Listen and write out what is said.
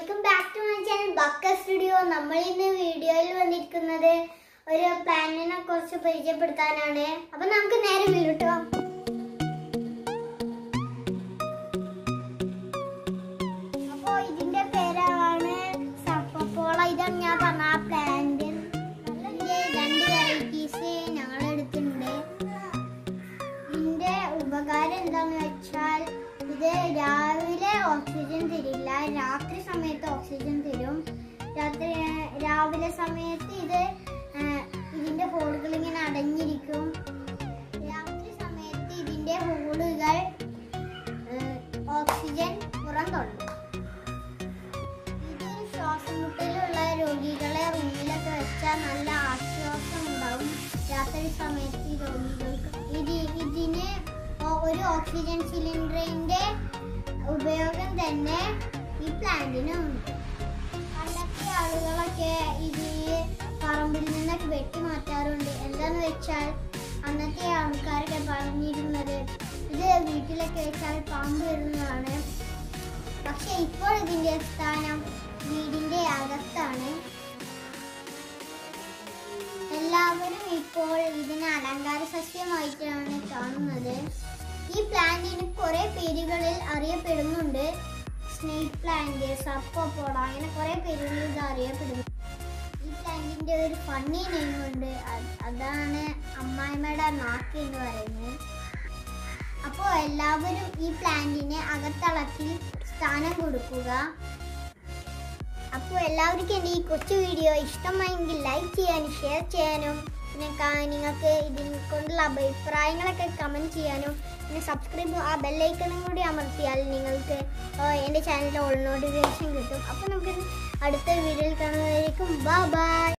welcome back to my channel ബക്ക studio നമ്മൾ ഇന്ന് വീഡിയോയിൽ വന്നിരിക്കുന്നത് ഒരു പ്ലാന്റിനെ കുറിച്ച് പരിചയപ്പെടുത്താനാണ് അപ്പൊ നമുക്ക് നേരെ വീട്ടിട്ടോ അപ്പോ ഇതിന്റെ പേരാണ് സപ്പപ്പോള ഇതാണ് ഞാൻ പറഞ്ഞ ആ പ്ലാന്റ് ഇതിന്റെ രണ്ട് വെറൈറ്റീസ് ഞങ്ങൾ എടുത്തിട്ടുണ്ട് ഇതിന്റെ ഉപകാരം എന്താന്ന് വെച്ചാൽ ഇത് രാവിലെ ഓക്സിജൻ തരില്ല രാത്രി സമയത്ത് ഓക്സിജൻ തരും രാത്രി ഏർ, രാവിലെ സമയത്ത് ഇത് ഏർ, ഇതിന്റെ ഹോളുകൾ ഇങ്ങനെ അടഞ്ഞിരിക്കും രാത്രി സമയത്ത് ഇതിന്റെ ഹോളുകൾ ഏർ, ഓക്സിജൻ പുറന്തള്ളും ഇതൊരു ശ്വാസം മുട്ടലുള്ള രോഗികളെ റൂമിലൊക്കെ വെച്ചാൽ നല്ല ആശ്വാസം ഉണ്ടാവും രാത്രി സമയത്ത് ഈ രോഗികൾക്ക് ഇത് ഇതിന് ഒ- ഒരു ഓക്സിജൻ സിലിണ്ടറിന്റെ ഉപയോഗം തന്നെ ഈ പ്ലാന്റിനുണ്ട് പണ്ടത്തെ ആളുകളൊക്കെ ഇത് പറമ്പിൽ നിന്നൊക്കെ വെട്ടി മാറ്റാറുണ്ട് എന്താന്ന് വെച്ചാൽ അന്നത്തെ ആൾക്കാരൊക്കെ പറഞ്ഞിരുന്നത് ഇത് വീട്ടിലൊക്കെ വെച്ചാൽ പാമ്പ് വരുന്നതാണ് പക്ഷെ ഇപ്പോൾ ഇതിന്റെ സ്ഥാനം വീടിന്റെ അകത്താണ് എല്ലാവരും ഇപ്പോൾ ഇതിനെ അലങ്കാര സസ്യമായിട്ടാണ് കാണുന്നത് ഈ പ്ലാന്റിന് കുറെ പേരുകളിൽ അറിയപ്പെടുന്നുണ്ട് സ്നേക് പ്ലാന്റ് സപ്പോപ്പോള അങ്ങനെ കുറെ പേരുകളിൽ ഇത് അറിയപ്പെടുന്നു ഈ പ്ലാന്റിന്റെ ഒരു ഫണ്ണി നെയിം ഉണ്ട് അത് അതാണ് അമ്മായിമ്മയുടെ നാക്ക് എന്ന് പറയുന്നത് അപ്പോൾ എല്ലാവരും ഈ പ്ലാന്റിന് അകത്തളത്തിൽ സ്ഥാനം കൊടുക്കുക അപ്പോൾ എല്ലാവർക്കും എൻ്റെ ഈ കൊച്ചു വീഡിയോ ഇഷ്ടമായെങ്കിൽ ലൈക്ക് ചെയ്യാനും ഷെയർ ചെയ്യാനും പിന്നെ കാ- നിങ്ങൾക്ക് ഇതിനെ കൊണ്ടുള്ള അഭിപ്രായങ്ങളൊക്കെ കമൻറ്റ് ചെയ്യാനും പിന്നെ സബ്സ്ക്രൈബ് ആ ബെല്ലൈക്കണും കൂടി അമർത്തിയാൽ നിങ്ങൾക്ക് ആ, എൻ്റെ ചാനലിൽ ഓൾ നോട്ടിഫിക്കേഷൻ കിട്ടും അപ്പോൾ നമുക്ക് അടുത്ത വീഡിയോയിൽ കാണുന്നതായിരിക്കും ബൈ ബൈ